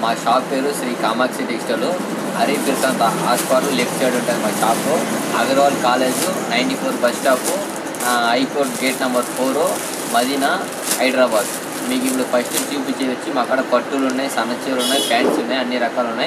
మా షాప్ పేరు శ్రీ కామాక్షి టెక్స్టైల్ హరి బిర్కాంత్ హాస్పిటల్ లెఫ్ట్ సైడ్ ఉంటుంది మా shop Agarwal college ninety four bus stop high court gate number four Madina Hyderabad మీకు ఇప్పుడు ఫస్ట్ చూపించేది వచ్చి మా కాడ పట్టులు ఉన్నాయి సన్నచీరలు ఉన్నాయి ప్యాంట్స్ ఉన్నాయి అన్ని రకాలు ఉన్నాయి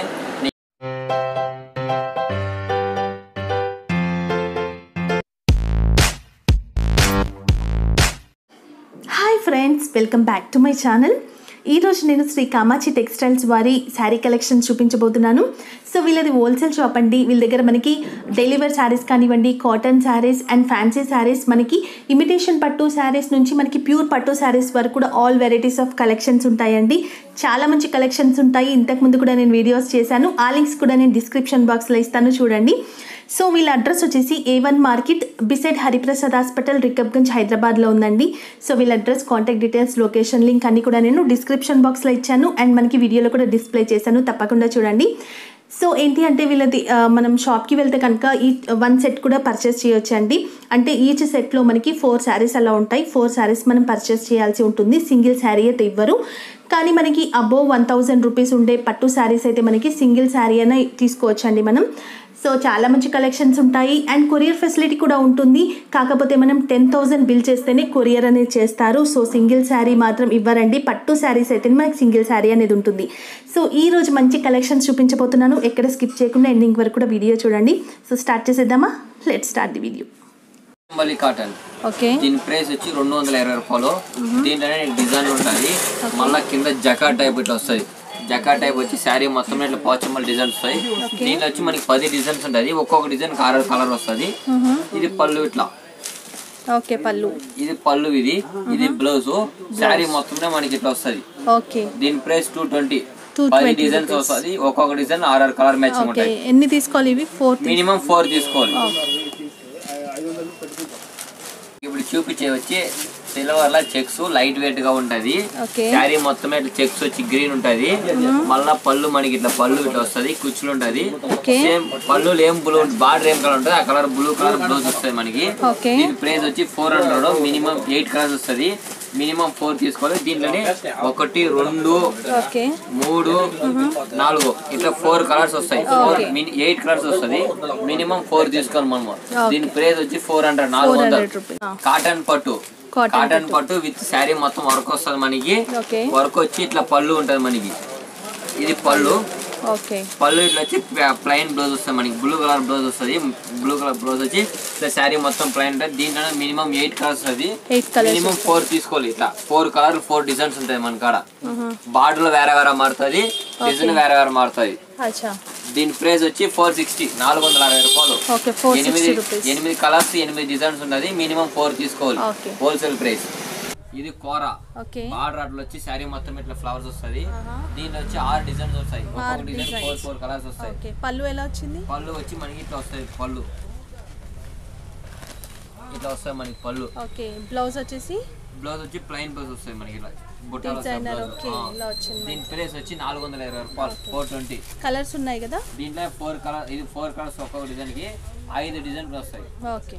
hi friends welcome back to my channel ఈరోజు నేను శ్రీ కామాక్షి టెక్స్టైల్స్ వారి శారీ కలెక్షన్ చూపించబోతున్నాను సో వీళ్ళది హోల్సేల్ షాప్ అండి వీళ్ళ దగ్గర మనకి డెలివర్ శారీస్ కానివ్వండి cotton sarees and fancy sarees మనకి ఇమిటేషన్ పట్టు శారీస్ నుంచి మనకి ప్యూర్ పట్టు శారీస్ వరకు కూడా ఆల్ వెరైటీస్ ఆఫ్ కలెక్షన్స్ ఉంటాయండి చాలా మంచి కలెక్షన్స్ ఉంటాయి ఇంతకుముందు కూడా నేను వీడియోస్ చేశాను ఆ లింక్స్ కూడా నేను డిస్క్రిప్షన్ బాక్స్లో ఇస్తాను చూడండి సో వీళ్ళ అడ్రస్ వచ్చేసి A one market beside Hariprasad hospital Rikabganj హైదరాబాద్లో ఉందండి సో వీళ్ళ address contact details location link అన్ని కూడా నేను డిస్క్రిప్షన్ బాక్స్లో ఇచ్చాను అండ్ మనకి వీడియోలో కూడా డిస్ప్లే చేశాను తప్పకుండా చూడండి సో ఏంటి అంటే వీళ్ళది ఆ, మనం షాప్కి వెళ్తే కనుక ఈ వన్ సెట్ కూడా పర్చేస్ చేయొచ్చు అండి అంటే ఈచ్ సెట్లో మనకి ఫోర్ శారీస్ అలా ఉంటాయి ఫోర్ శారీస్ మనం పర్చేస్ చేయాల్సి ఉంటుంది సింగిల్ శారీ అయితే ఇవ్వరు కానీ మనకి అబోవ్ వన్ థౌజండ్ రూపీస్ ఉండే పట్టు శారీస్ అయితే మనకి సింగిల్ శారీ అయినా తీసుకోవచ్చండి మనం సో చాలా మంచి కలెక్షన్స్ ఉంటాయి అండ్ కొరియర్ ఫెసిలిటీ కూడా ఉంటుంది కాకపోతే మనం టెన్ థౌజండ్ బిల్ చేస్తేనే కొరియర్ అనేది చేస్తారు సో సింగిల్ శారీ మాత్రం ఇవ్వరండి పట్టు శారీస్ అయితే మనకి సింగిల్ శారీ అనేది ఉంటుంది సో ఈ రోజు మంచి కలెక్షన్స్ చూపించబోతున్నాను ఎక్కడ స్కిప్ చేయకుండా ఎండింగ్ వరకు కూడా వీడియో చూడండి సో స్టార్ట్ చేసేద్దామా లెట్ స్టార్ట్ ది వీడియో మళ్ళీ కాటన్ ఓకే దీని ప్రైస్ వచ్చి రెండు వందల ఇరవై రూపాయలు దీంట్లోనే డిజైన్ ఉంటుంది మళ్ళీ కింద జకా టైప్ ఇట్లా వస్తుంది జకా టైప్ వచ్చి శారీ మొత్తం ఇట్లా పోచమ్మల డిజైన్స్ వస్తాయి దీంట్లో వచ్చి మనకి పది డిజైన్స్ ఉంటుంది ఒక్కొక్క డిజైన్ ఆరు కలర్ వస్తుంది ఇది పళ్ళు ఇట్లా ఓకే పళ్ళు ఇది పళ్ళు ఇది ఇది బ్లౌజ్ శారీ మొత్తం మనకి ఇట్లా వస్తుంది ఓకే దీని ప్రైస్ టూ ట్వంటీ పది డిజైన్స్ వస్తుంది ఒక్కొక్క డిజైన్ ఆరు కలర్ మ్యాచింగ్ ఉంటాయి ఎన్ని తీసుకోవాలి ఇవి ఫోర్ మినిమం ఫోర్ తీసుకోవాలి ఇప్పుడు చూపించే వచ్చి సిల్వర్ లా చెక్స్ లైట్ వెయిట్ గా ఉంటది ఓకే శారీ మొత్తం ఇట్లా చెక్స్ వచ్చి గ్రీన్ ఉంటది మళ్ళా పళ్ళు మనకి ఇట్లా పళ్ళు ఇట్లా వస్తది కుచ్చులు ఉంటది ఓకే. సేమ్ పళ్ళు ఏం బ్లూ బార్డర్ ఏం కలర్ ఉంటది ఆ కలర్ బ్లూ కలర్ బ్లౌజ్ వస్తుంది మనకి ఓకే దీని ప్రైస్ వచ్చి four hundred minimum eight colours వస్తది మినిమం ఫోర్ తీసుకోవాలి దీంట్లోనే ఒకటి రెండు ఓకే మూడు నాలుగు ఇట్లా ఫోర్ కలర్స్ వస్తాయి ఫోర్ ఎయిట్ కలర్స్ వస్తుంది మినిమం ఫోర్ తీసుకోవాలి మనము దీని ప్రైస్ వచ్చి ఫోర్ హండ్రెడ్ నాలుగు వందలు రూపీస్ కాటన్ పట్టు కాటన్ కాటన్ పట్టు విత్ శారీ మొత్తం వర్క్ వస్తుంది మనకి ఓకే వర్క్ వచ్చి ఇట్లా పళ్ళు ఉంటది మనకి ఇది పళ్ళు ఓకే పళ్ళు ఇట్లా వచ్చి ప్లెయిన్ బ్లౌజ్ వస్తుంది మనకి బ్లూ కలర్ బ్లౌజ్ వస్తుంది బ్లూ కలర్ బ్లౌజ్ వచ్చి ఇట్లా శారీ మొత్తం ప్లెయిన్ ఉంటుంది దీంట్లో మినిమం ఎయిట్ కలర్స్ వస్తుంది ఎయిట్ కలర్స్ మినిమం ఫోర్ తీసుకోవాలి ఇట్లా ఫోర్ కలర్ ఫోర్ డిజైన్స్ ఉంటాయి మన కాడ బార్డర్ వేరే వేరే మారుతుంది డిజైన్ వేరే వేరే మారుతుంది అచ్చా దీని ప్రైస్ వచ్చి ఫోర్ సిక్స్టీ నాలుగు వందల అరవై రూపాయలు ఓకే ఫోర్ ఎనిమిది సిక్స్టీ రూపీస్ ఎనిమిది కలర్స్ ఎనిమిది డిజైన్స్ ఉన్నది మినిమం ఫోర్ తీసుకోవాలి ఓకే హోల్సేల్ ప్రైస్ ఇది కూర ఓకే బార్డర్ అట్లా వచ్చి శారీ మొత్తం ఇట్లా ఫ్లవర్స్ వస్తుంది దీంట్లో వచ్చి ఆరు డిజైన్స్ వస్తాయి ఒక్కొక్క డిజైన్ ఫోర్ ఫోర్ కలర్స్ వస్తాయి ఓకే పళ్ళు ఎలా వచ్చింది పళ్ళు వచ్చి మనకి ఇట్లా వస్తాయి పళ్ళు ఇట్లా వస్తాయి మనకి పళ్ళు ఓకే బ్లౌజ్ వచ్చేసి బ్లౌజ్ వచ్చి ప్లెయిన్ బ్లౌజ్ వస్తాయి మనకి ఇట్లా బుట్టాలు వస్తాయి డిజైనర్ బ్లౌజ్ ఓకే ఇలా వచ్చింది దీని ప్రైస్ వచ్చి నాలుగు వందల ఇరవై రూపాయలు ఫోర్ ట్వంటీ కలర్స్ ఉన్నాయి కదా దీంట్లో ఫోర్ కలర్ ఇది ఫోర్ కలర్స్ ఒక్కొక్క డిజైన్ కి ఐదు డిజైన్లు వస్తాయి ఓకే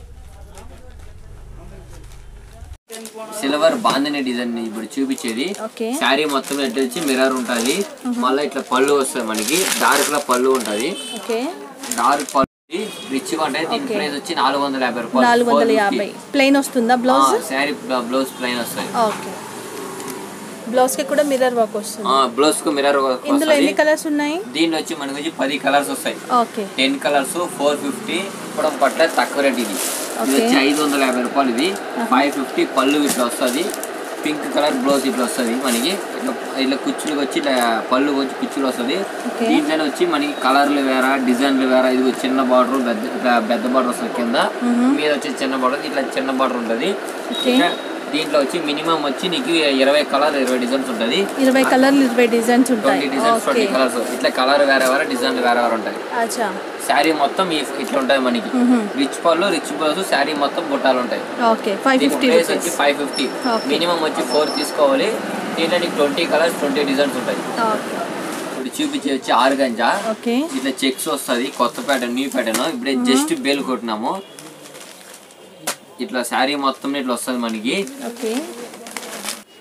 సిల్వర్ బాందిని డిజైన్ ఇప్పుడు చూపించేది ఓకే శారీ మొత్తం ఎట్లా వచ్చి మిర్రర్ ఉంటది మళ్ళీ ఇట్లా పళ్ళు వస్తుంది మనకి డార్క్ లో పళ్ళు ఉంటది ఓకే డార్క్ పళ్ళు రిచ్ గా ఉంటాయి దీని ప్రైస్ వచ్చి నాలుగు వందల యాభై రూపాయలు నాలుగు వందల యాభై ప్లెయిన్ వస్తుందా బ్లౌజ్ శారీ బ్లౌజ్ ప్లెయిన్ వస్తాయి ఓకే బ్లౌజ్కి కూడా మిర్రర్ వర్క్ వస్తుంది బ్లౌజ్ కు మిర్రర్ ఇందులో ఎన్ని కలర్స్ ఉన్నాయి దీనిలో వచ్చి మనకి వచ్చి పది కలర్స్ వస్తాయి okay ten colours four fifty ఇప్పుడు పట్ల తక్కువ రేట్ ఇది ఇది వచ్చి ఐదు వందల యాభై రూపాయలు ఇది ఫైవ్ ఫిఫ్టీ పళ్ళు ఇట్లా వస్తుంది పింక్ కలర్ బ్లౌజ్ ఇట్లా వస్తుంది మనకి ఇట్లా ఇట్లా కుచ్చులు వచ్చి ఇట్లా పళ్ళు వచ్చి కుచ్చులు వస్తుంది Okay. దీంట్లో వచ్చి మనకి కలర్లు వేరే డిజైన్లు వేరే ఇది చిన్న బార్డర్ పెద్ద ఇట్లా పెద్ద బార్డర్ వస్తుంది కింద మీద వచ్చి చిన్న బార్డర్ ఇట్లా చిన్న బార్డర్ ఉంటుంది ఓకే దీంట్లో వచ్చి మినిమం వచ్చి నీకు ఇరవై కలర్ ఇరవై డిజైన్స్ ఉంటుంది ఇరవై కలర్లు ఇరవై డిజైన్స్ ట్వంటీ ఉంటాయి డిజైన్స్ ఓకే ట్వంటీ కలర్స్ ఇట్లా కలర్ వేరే వేరే డిజైన్లు వేరే వేరే ఉంటాయి అచ్చా శారీ మొత్తం ఈ- ఇట్లా ఉంటాయి మనకి రిచ్ పళ్ళు రిచ్ బ్లౌజ్ శారీ మొత్తం బుట్టాలు ఉంటాయి ఓకే ఫైవ్ దీని ఫిఫ్టీ ప్రైస్ వచ్చి rupees five fifty Okay. Minimum వచ్చి ఫోర్ తీసుకోవాలి దీంట్లో నీకు ట్వంటీ కలర్స్ ట్వంటీ డిజైన్స్ ఉంటాయి ఓకే ఇప్పుడు చూపించే వచ్చి ఆరు గంజా ఓకే ఇట్లా చెక్స్ వస్తుంది కొత్త ప్యాటర్న్ న్యూ ప్యాటర్న్ ఇప్పుడే జస్ట్ బేల్ కొట్టినాము ఇట్లా శారీ మొత్తం ఇట్లా వస్తుంది మనకి ఓకే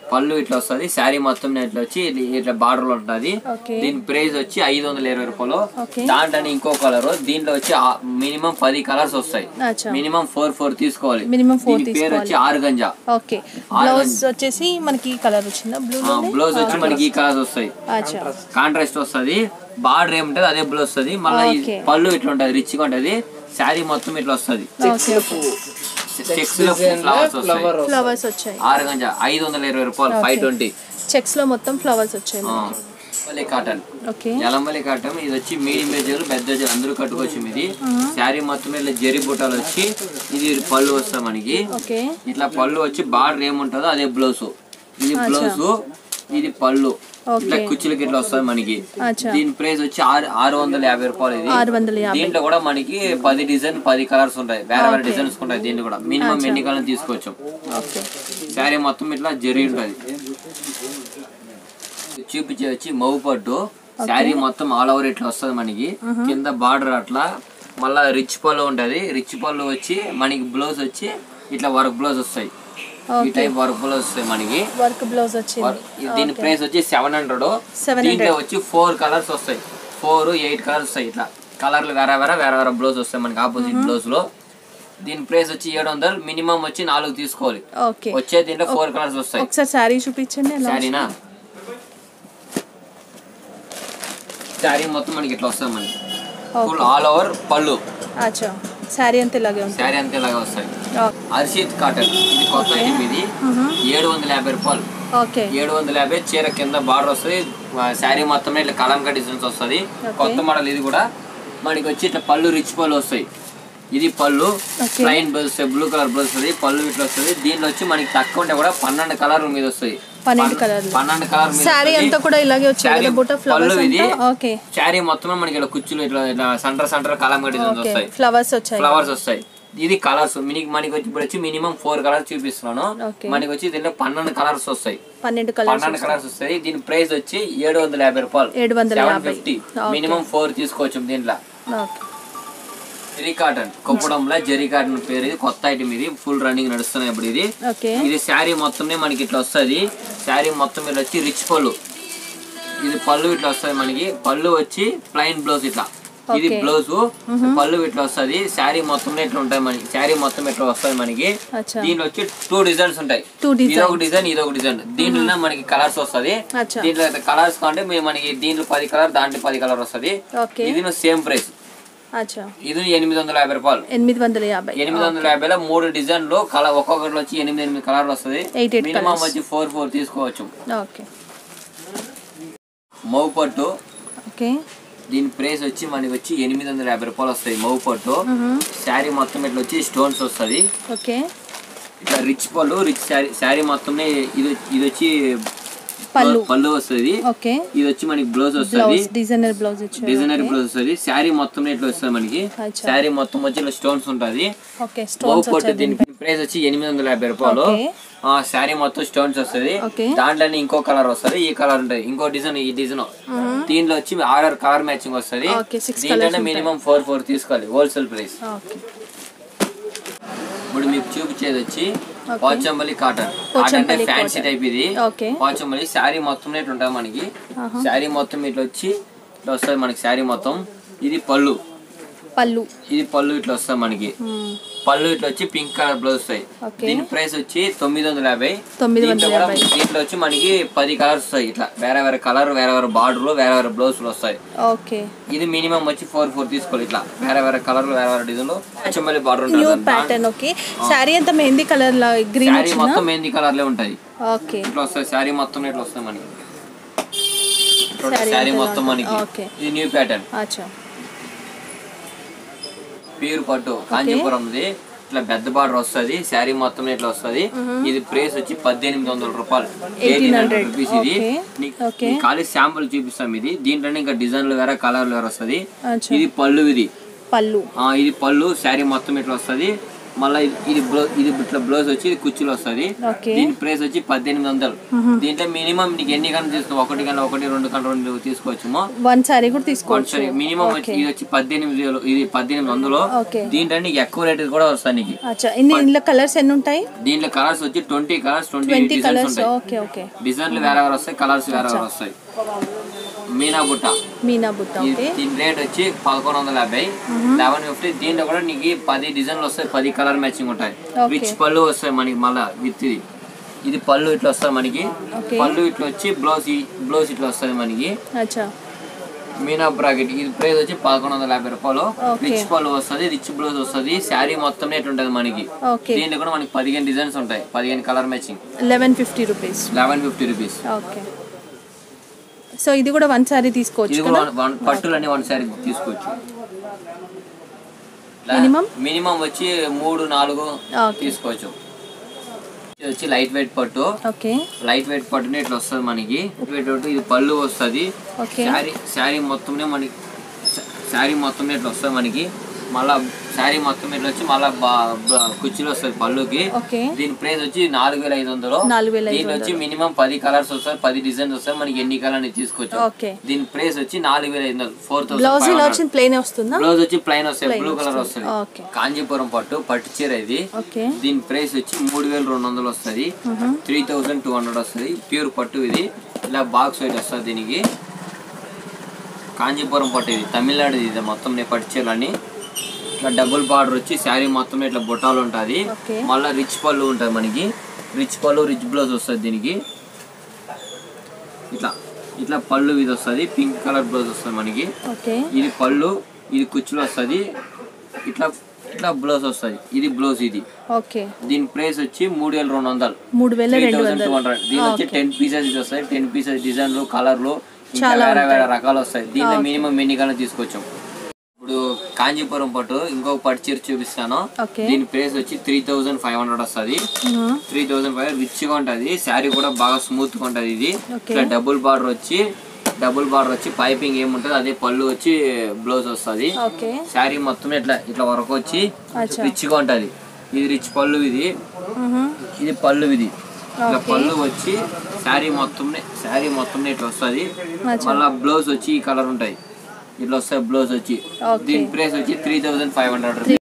పళ్ళు ఇట్లా వస్తుంది శారీ మొత్తం ఇట్లా వచ్చి ఇది- ఇట్లా బార్డర్ ఉంటది ఓకే దీని ప్రైస్ వచ్చి ఐదు వందల ఇరవై రూపాయలు ఓకే దాంట్లోనే ఇంకో కలర్ దీంట్లో వచ్చి మినిమం పది కలర్స్ వస్తాయి అచ్చా మినిమం ఫోర్ ఫోర్ తీసుకోవాలి మినిమం ఫోర్ దీని పేరు వచ్చి ఆరు గంజా ఓకే బ్లౌజ్ వచ్చేసి మనకి ఈ కలర్ వచ్చిందా బ్లూ బ్లౌజ్ వచ్చి మనకి ఈ కలర్స్ వస్తాయి అచ్చా కాంట్రాస్ట్ వస్తది బార్డర్ ఏముంటది అదే బ్లౌజ్ వస్తుంది మళ్ళీ ఈ Okay. పళ్ళు ఇట్లా ఉంటది రిచ్ గా ఉంటది శారీ మొత్తం ఇట్లా వస్తది ఓకే ఓకే చెక్స్ లో ఫ్లవర్స్ వస్తాయి ఫ్లవర్స్ వచ్చాయి ఆరు గంజా ఐదు వందల ఇరవై రూపాయలు ఫైవ్ ట్వంటీ చెక్స్ లో మొత్తం ఫ్లవర్స్ వచ్చాయి మనకి. మళ్ళీ కాటన్ ఓకే ఎలంబలి కాటన్ ఇది వచ్చి మీడియం మెజర్ పెద్ద జరి అందరూ కట్టుకోవచ్చు ఇది శారీ మొత్తం ఇట్లా జరి బుట్టాలు వచ్చి ఇది పళ్ళు వస్తాయి మనకి ఓకే ఇట్లా పళ్ళు వచ్చి బార్డర్ ఏముంటుందో అదే బ్లౌజ్ ఇది బ్లౌజ్ ఇది పళ్ళు ఇట్లా ఓకే కుచ్చులకి ఇట్లా వస్తుంది మనకి అచ్చా దీని ప్రైస్ వచ్చి ఆరు ఆరు వందల యాభై రూపాయలు ఇది ఆరు వందల యాభై దీంట్లో కూడా మనకి పది డిజైన్ పది కలర్స్ ఉంటాయి వేరే వేరే డిజైన్స్ ఉంటాయి దీంట్లో కూడా మినిమం ఎన్ని కలర్ తీసుకోవచ్చు ఓకే శారీ మొత్తం ఇట్లా జరి ఉంటుంది చూపించే వచ్చి మవ్వు పట్టు శారీ మొత్తం ఆల్ ఓవర్ ఇట్లా వస్తుంది మనకి కింద బార్డర్ అట్లా మళ్ళా రిచ్ పళ్ళు ఉంటది రిచ్ పళ్ళు వచ్చి మనకి బ్లౌజ్ వచ్చి ఇట్లా వర్క్ బ్లౌజ్ వస్తాయి ఈ టైప్ వర్క్ బ్లౌజ్ వస్తాయి మనకి వర్క్ బ్లౌజ్ వచ్చింది వర్- దీని ప్రైస్ వచ్చి సెవెన్ హండ్రెడ్ సెవెన్ దీంట్లో వచ్చి ఫోర్ కలర్స్ వస్తాయి ఫోర్ ఎయిట్ కలర్స్ వస్తాయి ఇట్లా కలర్లు వేరే వేరే వేరే వేరే బ్లౌజ్ వస్తాయి మనకి ఆపోజిట్ బ్లౌజ్ లో దీని ప్రైస్ వచ్చి ఏడు వందలు మినిమం వచ్చి నాలుగు తీసుకోవాలి ఓకే వచ్చే దీంట్లో ఫోర్ కలర్స్ వస్తాయి ఒకసారి శారీ చూపించండి ఎలా శారీనా శారీ మొత్తం మనకి ఇట్లా వస్తుంది మనకి ఫుల్ ఆల్ ఓవర్ పళ్ళు అచ్చా శారీ అంతా ఇలాగే ఉంటుంది శారీ అంతే ఇలాగా వస్తాయి ఓకే. అర్షిత్ కాటన్ ఇది కొత్త ఐటమ్ ఇది ఏడు వందల యాభై రూపాయలు ఓకే ఏడు వందల యాభై చీర కింద బార్డర్ వస్తుంది శారీ మొత్తం ఇట్లా కలంక డిజైన్స్ వస్తుంది కొత్త మోడల్ ఇది కూడా మనకి వచ్చి ఇట్లా పళ్ళు రిచ్ పళ్ళు వస్తాయి ఇది పళ్ళు Okay. ప్లైన్ బ్లౌజ్ వస్తాయి బ్లూ కలర్ బ్లౌజ్ వస్తుంది పళ్ళు ఇట్లా వస్తుంది దీనిలో వచ్చి మనకి తక్కువ ఉంటే కూడా పన్నెండు కలర్ మీద వస్తాయి పన్నెండు కలర్లు పన్నెండు కలర్ మీద శారీ వస్తది. అంతా కూడా ఇలాగే వచ్చింది శారీ కదా బుట్ట ఫ్లవర్స్ పళ్ళు ఇది. అంతా ఓకే శారీ మొత్తం మనకి ఇలా కుచ్చులు ఇట్లా ఇట్లా సెంటర్ సెంటర్ కలంక డిజైన్స్ ఓకే వస్తాయి ఫ్లవర్స్ వచ్చాయి ఫ్లవర్స్ వస్తాయి ఇది కలర్స్ మనకి మనకి వచ్చి ఇప్పుడు వచ్చి మినిమం ఫోర్ కలర్స్ చూపిస్తున్నాను ఓకే మనకి వచ్చి దీంట్లో పన్నెండు కలర్స్ వస్తాయి పన్నెండు కలర్స్ పన్నెండు కలర్స్ వస్తాయి దీని ప్రైస్ వచ్చి ఏడు వందల యాభై రూపాయలు ఏడు వందల సెవెన్ యాభై ఫిఫ్టీ ఓకే. మినిమం ఫోర్ తీసుకోవచ్చు దీంట్లో ఓకే జెరీ కాటన్ కొప్పడంలో జెరీ కాటన్ పేరు ఇది కొత్త ఐటమ్ ఇది ఫుల్ రన్నింగ్ నడుస్తున్నాయి ఇప్పుడు ఇది ఓకే ఇది శారీ మొత్తంనే మనకి ఇట్లా వస్తుంది శారీ మొత్తం ఇట్లా వచ్చి రిచ్ పళ్ళు ఇది పళ్ళు ఇట్లా వస్తుంది మనకి పళ్ళు వచ్చి ప్లైన్ బ్లౌజ్ ఇట్లా ఇది Okay. బ్లౌజ్ పళ్ళు ఇట్లా వస్తుంది శారీ మొత్తం ఇట్లా ఉంటాయి మనకి శారీ మొత్తం ఇట్లా వస్తుంది మనకి అచ్చా దీంట్లో వచ్చి టూ డిజైన్స్ ఉంటాయి టూ ఇది డిజైన్ ఒక డిజైన్ ఇది ఒక డిజైన్ దీంట్లో మనకి కలర్స్ వస్తది అచ్చా దీంట్లో కలర్స్ కంటే మేము మనకి దీంట్లో పది కలర్ దాంట్లో పది కలర్ వస్తది ఓకే ఇది సేమ్ ప్రైస్ అచ్చా ఇది ఎనిమిది వందల యాభై రూపాయలు ఎనిమిది వందల యాభై ఎనిమిది వందల యాభైలో మూడు డిజైన్లు కలర్ ఒక్కొక్కటి వచ్చి ఎనిమిది ఎనిమిది కలర్ వస్తది ఎయిట్ ఎయిట్ మినిమం కలర్స్ వచ్చి ఫోర్ ఫోర్ తీసుకోవచ్చు ఓకే మౌ పట్టు ఓకే దీని ప్రైస్ వచ్చి మనకి వచ్చి ఎనిమిది వందల యాభై రూపాయలు వస్తాయి మౌ పట్టు శారీ మొత్తం ఇట్లా వచ్చి స్టోన్స్ వస్తది ఓకే ఇట్లా రిచ్ పళ్ళు రిచ్ శారీ శారీ మొత్తం ఇది ఇది వచ్చి పళ్ళు పళ్ళు వస్తుంది ఓకే ఇది వచ్చి మనకి బ్లౌజ్ వస్తుంది బ్లౌజ్ డిజైనర్ బ్లౌజ్ ఇచ్చారు డిజైనర్ బ్లౌజ్ వస్తుంది శారీ మొత్తం ఇట్లా వస్తుంది మనకి అచ్చా. శారీ మొత్తం వచ్చి ఇట్లా స్టోన్స్ ఉంటుంది ఓకే మౌ స్టోన్స్ పట్టు వచ్చాయి దీని ప్రైస్ వచ్చి ఎనిమిది వందల యాభై రూపాయలు ఓకే ఆ శారీ మొత్తం స్టోన్స్ వస్తుంది ఓకే దాంట్లోనే ఇంకో కలర్ వస్తుంది ఈ కలర్ ఉంటుంది ఇంకో డిజైన్ ఈ డిజైన్ దీంట్లో వచ్చి ఆర్ఆర్ కలర్ మ్యాచింగ్ వస్తుంది ఓకే సిక్స్ దీంట్లోనే కలర్స్ మినిమం ఫోర్ ఫోర్ తీసుకోవాలి హోల్సేల్ ప్రైస్ ఓకే ఇప్పుడు మీకు చూపించేది వచ్చి పోచంపల్లి కాటన్ కాటన్ అంటే పోచంపల్లి ఫ్యాన్సీ cotton. టైప్ ఇది ఓకే పోచంపల్లి శారీ మొత్తం ఇట్లా ఉంటుంది మనకి ఆహా. శారీ మొత్తం ఇట్లా వచ్చి ఇట్లా వస్తుంది మనకి శారీ మొత్తం ఇది పళ్ళు పళ్ళు ఇది పళ్ళు ఇట్లా వస్తుంది మనకి మ్మ్. పళ్ళు ఇట్లా వచ్చి పింక్ కలర్ బ్లౌజ్ వస్తాయి ఓకే దీని ప్రైస్ వచ్చి తొమ్మిది వందల యాభై తొమ్మిది దీంట్లో వందల కూడా యాభై దీంట్లో వచ్చి మనకి పది కలర్స్ వస్తాయి ఇట్లా వేరే వేరే కలర్ వేరే వేరే బార్డర్లు వేరే వేరే బ్లౌజ్లు వస్తాయి ఓకే ఇది మినిమం వచ్చి ఫోర్ ఫోర్ తీసుకోవాలి ఇట్లా వేరే వేరే కలర్లు వేరే వేరే డిజైన్లు చెమ్మలి బార్డర్ న్యూ ఉంటుంది ప్యాటర్న్ ఓకే శారీ అంతా మెహందీ కలర్ లా గ్రీన్ శారీ వచ్చిందా మొత్తం మెహందీ కలర్లే ఉంటాయి ఓకే ఇట్లా వస్తాయి శారీ మొత్తం ఇట్లా వస్తాయి మనకి Saree శారీ అంతా మొత్తం మనకి ఓకే ఇది న్యూ ప్యాటర్న్ అచ్చా ప్యూర్ పట్టు కాంచీపురంది ఇట్లా పెద్ద బార్డర్ వస్తుంది శారీ మొత్తం ఇట్లా వస్తుంది ఇది ప్రైస్ వచ్చి పద్దెనిమిది వందల రూపాయలు ఎయిటీన్ హండ్రెడ్ రూపీస్ ఇది ఓకే. నీకు- ఓకే. నీకు ఖాళీ శాంపుల్ చూపిస్తాం ఇది దీంట్లోనే ఇంకా డిజైన్లు వేరే కలర్లు వేరే వస్తుంది అచ్చా ఇది పళ్ళు ఇది పళ్ళు ఆ, ఇది పళ్ళు శారీ మొత్తం ఇట్లా వస్తుంది మళ్ళీ ఇది బ్లౌజ్ ఇది ఇట్లా బ్లౌజ్ వచ్చి ఇది కుర్చీలు వస్తుంది ఓకే దీని ప్రైస్ వచ్చి పద్దెనిమిది వందలు దీంట్లో మినిమం నీకు ఎన్ని గంటలు తీసుకో ఒకటి గంట ఒకటి రెండు గంట రెండు తీసుకోవచ్చు వన్ సారీ కూడా తీసుకోవచ్చు సరే మినిమం వచ్చి ఇది వచ్చి పద్దెనిమిది వేలు ఇది పద్దెనిమిది వందలు ఓకే దీంట్లో నీకు ఎక్కువ రేట్ కూడా వస్తాయి నీకు అచ్చా ఇన్ని ఇందులో కలర్స్ ఎన్ని ఉంటాయి దీంట్లో కలర్స్ వచ్చి twenty colours twenty twenty designs colours ఉంటాయి ఓకే ఓకే డిజైన్లు వేరే వేరే వస్తాయి కలర్స్ వేరే వేరే వస్తాయి మీనా బుట్ట మీనా బుట్ట ఈ- ఓకే దీని రేట్ వచ్చి పదకొండు వందల యాభై లెవెన్ ఫిఫ్టీ దీంట్లో కూడా నీకు పది డిజైన్లు వస్తాయి పది కలర్ మ్యాచింగ్ ఉంటాయి Okay. రిచ్ పళ్ళు వస్తాయి మనకి మళ్ళా విత్ ఇది ఇది పళ్ళు ఇట్లా వస్తుంది మనకి Okay. పళ్ళు ఇట్లా వచ్చి బ్లౌజ్ ఈ- బ్లౌజ్ ఇట్లా వస్తుంది మనకి అచ్చా మీనా బ్రాకెట్ ఇది ప్రైస్ వచ్చి పదకొండు వందల యాభై రూపాయలు Okay. రిచ్ పళ్ళు వస్తుంది రిచ్ బ్లౌజ్ వస్తుంది శారీ మొత్తం ఇట్లా ఉంటుంది మనకి ఓకే దీంట్లో కూడా మనకి పదిహేను డిజైన్స్ ఉంటాయి పదిహేను colour matching eleven fifty rupees eleven fifty rupees okay so ఇది కూడా వన్ సారీ తీసుకోవచ్చు ఇది కూడా వన్ పట్టులన్నీ వన్ సారీ తీసుకోవచ్చు Minimum? మినిమం వచ్చి మూడు నాలుగు ఓకే తీసుకోవచ్చు ఇది వచ్చి లైట్ వెయిట్ పట్టు ఓకే లైట్ వెయిట్ పట్టునే ఇట్లా వస్తుంది మనకి లైట్ వెయిట్ పట్టు ఇది పళ్ళు వస్తుంది ఓకే శారీ శారీ మొత్తంనే మనకి శారీ మొత్తం ఇట్లా వస్తుంది మనకి మళ్ళా శారీ మొత్తం ఇట్లా వచ్చి మళ్ళా బా- బా- కుర్చీలు వస్తుంది పళ్ళుకి ఓకే దీని ప్రైస్ వచ్చి నాలుగు వేల ఐదు వందలు నాలుగు వేల ఐదు దీని వచ్చి మినిమం పది కలర్స్ వస్తాయి పది డిజైన్స్ వస్తాయి మనకి ఎన్ని కలర్ తీసుకోవచ్చు ఓకే దీని ప్రైస్ వచ్చి నాలుగు వేల ఐదు వందలు ఫోర్ బ్లౌజ్ ఇలా థౌసండ్ వచ్చింది ప్లెయిన్ వస్తుందా బ్లౌజ్ వచ్చి ప్లైన్ వస్తాయి బ్లూ కలర్ వస్తుంది ఓకే కాంజీపురం పట్టు పట్టు చీర ఇది ఓకే దీని ప్రైస్ వచ్చి మూడు వేల రెండు వందలు వస్తుంది త్రీ థౌసండ్ టూ హండ్రెడ్ వస్తుంది ప్యూర్ పట్టు ఇది ఇలా బాక్స్ వైట్ వస్తుంది దీనికి కాంజీపురం పట్టు ఇది తమిళనాడు ఇది మొత్తం నేను పట్టు చీరలని ఇట్లా డబుల్ బార్డర్ వచ్చి శారీ మొత్తం ఇట్లా బుట్టాలు ఉంటుంది ఓకే మళ్ళీ రిచ్ పళ్ళు ఉంటుంది మనకి రిచ్ పళ్ళు రిచ్ బ్లౌజ్ వస్తుంది దీనికి ఇట్లా ఇట్లా పళ్ళు ఇది వస్తుంది పింక్ కలర్ బ్లౌజ్ వస్తుంది మనకి ఓకే ఇది పళ్ళు ఇది కుచ్చులు వస్తుంది ఇట్లా ఇట్లా బ్లౌజ్ వస్తుంది ఇది బ్లౌజ్ ఇది ఓకే దీని ప్రైస్ వచ్చి మూడు వేల రెండు వందలు మూడు వేల త్రీ రెండు థౌసండ్ టూ వందలు హండ్రెడ్ దీని వచ్చి టెన్ పీసెస్ ఇది వస్తాయి టెన్ పీసెస్ డిజైన్లు కలర్లు ఇంకా వేరే వేరే రకాలు వస్తాయి దీనిలో మినిమం ఎన్ని కన్నా తీసుకొచ్చాం ఇప్పుడు కాంచీపురం పట్టు ఇంకొక పట్టు చీర చూపిస్తాను ఓకే దీని ప్రైస్ వచ్చి త్రీ థౌసండ్ ఫైవ్ హండ్రెడ్ వస్తుంది త్రీ థౌసండ్ ఫైవ్ రిచ్ గా ఉంటది శారీ కూడా బాగా స్మూత్ గా ఉంటది ఇది ఓకే. ఇట్లా డబుల్ బార్డర్ వచ్చి డబుల్ బార్డర్ వచ్చి పైపింగ్ ఏముంటది అదే పళ్ళు వచ్చి బ్లౌజ్ వస్తుంది ఓకే శారీ మొత్తం ఇట్లా ఇట్లా వరకు వచ్చి అచ్చా రిచ్ గా ఉంటది ఇది రిచ్ పళ్ళు ఇది ఇది పళ్ళు ఇది ఇట్లా పళ్ళు వచ్చి శారీ మొత్తం శారీ మొత్తం ఇట్లా వస్తుంది అచ్చా మళ్ళా బ్లౌజ్ వచ్చి ఈ కలర్ ఉంటాయి ఇట్లా వస్తాయి బ్లౌజ్ వచ్చి ఓకే దీని ప్రైస్ వచ్చి త్రీ థౌసండ్ ఫైవ్ హండ్రెడ్